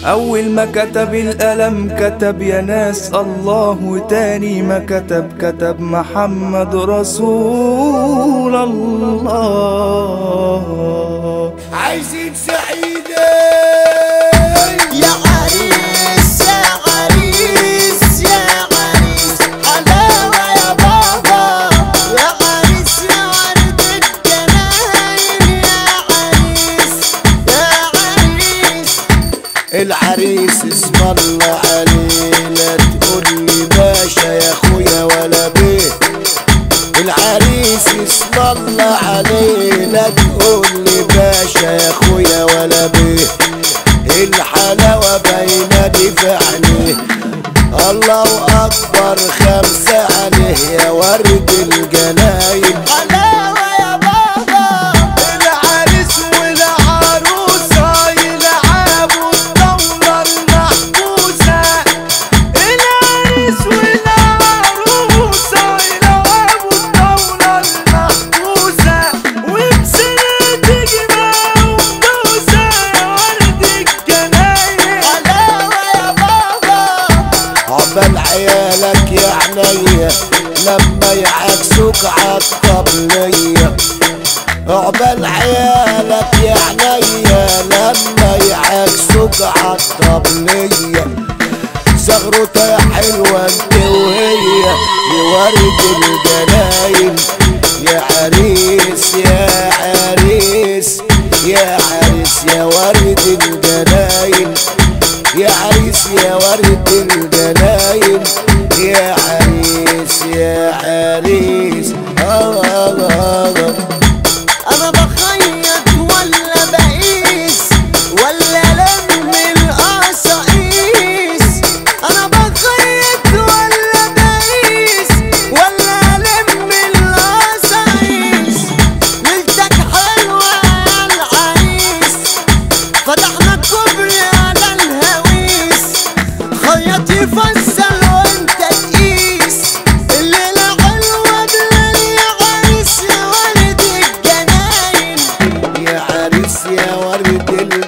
أول ما كتب القلم كتب يا ناس الله وتاني ما كتب كتب محمد رسول الله عايزين سعيدة يا عريس يا عريس يا عريس حلاوة يا بابا يا عريس يا ورد الجناين يا عريس يا عريس العريس اسم الله عليه لا تقولي باشا يا اخويا ولا بيه العريس اسم الله عليه لا تقولي باشا يا اخويا ولا بيه الحلاوة باينة دي في عينيه الله اكبر خمسة عليه يا ورد الجناين حلاوة يا بابا العريس والعروسة يلعبوا الدورة المحبوسة العريس والعروسة يلعبوا الدورة المحبوسة وبسنة تيجي معاهم دوسة يا ورد الجناين حلاوة يا بابا عقبال عيالك يا عينيا لما يعكسوك عالطبلية عقبال عيالك يا عينيا لما يعكسوك عالطبلية زغرتها يا حلوة انت وهي لورد الجناين يا عريس يا عريس يا عريس يا ورد الجناين يا عريس يا ورد الجناين يا عريس يا عريس آه آه آه انا بخيط ولا بقيس ولا لم القصاقيس انا بخيط ولا بقيس ولا لم القصاقيس ليلتك حلوة يا العريس فتحنا الكوبري على الهويس خيط يفصل وانت تقيس الليلة حلوة بلال يا عريس يا ولد الجناين يا عريس يا ورد